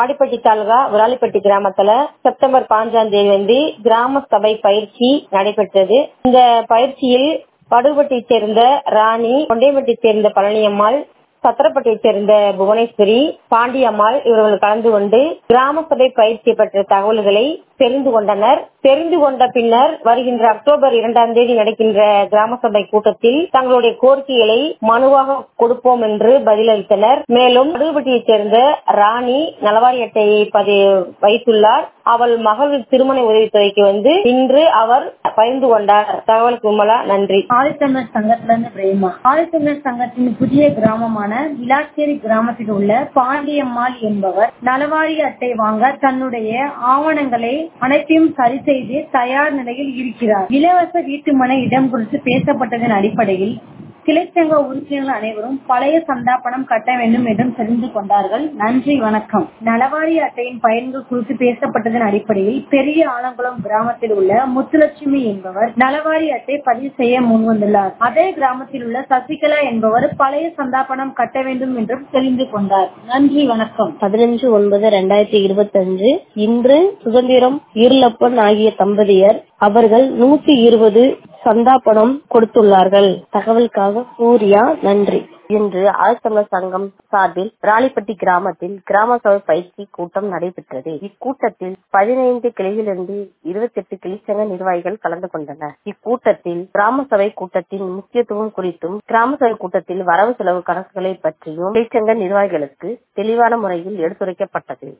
ஆடிப்பட்டி தாலுகா விராலிப்பட்டி கிராமத்துல செப்டம்பர் பாஞ்சாம் தேதி வந்து கிராம சபை பயிற்சி நடைபெற்றது இந்த பயிற்சியில் படுகுபட்டியைச் சேர்ந்த ராணி கொண்டையம்பட்டியைச் சேர்ந்த பழனியம்மாள் சத்திரப்பட்டியைச் சேர்ந்த புவனேஸ்வரி பாண்டியம்மாள் இவர்கள் கலந்து கொண்டு கிராம சபை பயிற்சி பெற்ற தகவல்களை தெரிந்து கொண்டனர் தெரிந்து கொண்ட பின்னர் வருகின்ற அக்டோபர் இரண்டாம் தேதி நடக்கின்ற கிராம சபை கூட்டத்தில் தங்களுடைய கோரிக்கைகளை மனுவாக கொடுப்போம் என்று பதிலளித்தனர் மேலும் படுகுபட்டியைச் சேர்ந்த ராணி நலவாரி அட்டையை பதிவு வைத்துள்ளார் அவள் மகள் திருமண உதவித்தொகைக்கு வந்து இன்று அவர் பகிர்ந்து கொண்டார் தகவல் குமலா நன்றி ஆதித்தமிழர் சங்கத்துல இருந்து பிரேமா ஆதித்தமிழர் சங்கத்தின் புதிய கிராமமான விளாச்சேரி கிராமத்தில் உள்ள பாண்டியம்மாள் என்பவர் நலவாரி அட்டை வாங்க தன்னுடைய ஆவணங்களை அனைத்தையும் சரி செய்து தயார் நிலையில் இருக்கிறார் இலவச வீட்டுமனை இடம் குறித்து பேசப்பட்டதன் அடிப்படையில் கிளைச்சங்க உறுப்பினர்கள் அனைவரும் பழைய சந்தா பணம் கட்ட வேண்டும் என்றும் தெரிந்து கொண்டார்கள் நன்றி வணக்கம் நலவாரி அட்டையின் பயன்கள் குறித்து பேசப்பட்டதன் அடிப்படையில் பெரிய ஆலங்குளம் கிராமத்தில் உள்ள முத்துலட்சுமி என்பவர் நலவாரி அட்டை பதிவு செய்ய முன்வந்துள்ளார் அதே கிராமத்தில் உள்ள சசிகலா என்பவர் பழைய சந்தா பணம் கட்ட வேண்டும் என்றும் தெரிந்து கொண்டார் நன்றி வணக்கம் பதினஞ்சு ஒன்பது ரெண்டாயிரத்தி இருபத்தி அஞ்சு இன்று சுதந்திரம் இருளப்பன் ஆகிய தம்பதியர் அவர்கள் நூத்தி இருபது சந்தா பணம் கொடுத்துள்ளார்கள் தகவலுக்காக சூர்யா நன்றி இன்று ஆழ்த்தமிழர் சங்கம் சார்பில் ராணிப்பட்டி கிராமத்தில் கிராம சபை பயிற்சி கூட்டம் நடைபெற்றது இக்கூட்டத்தில் பதினைந்து கிளையிலிருந்து இருபத்தி எட்டு கிளைச்சங்க நிர்வாகிகள் கலந்து கொண்டனர் இக்கூட்டத்தில் கிராம சபை கூட்டத்தின் முக்கியத்துவம் குறித்தும் கிராம சபை கூட்டத்தில் வரவு செலவு கணக்குகளை பற்றியும் கிளைச்சங்க நிர்வாகிகளுக்கு தெளிவான முறையில் எடுத்துரைக்கப்பட்டது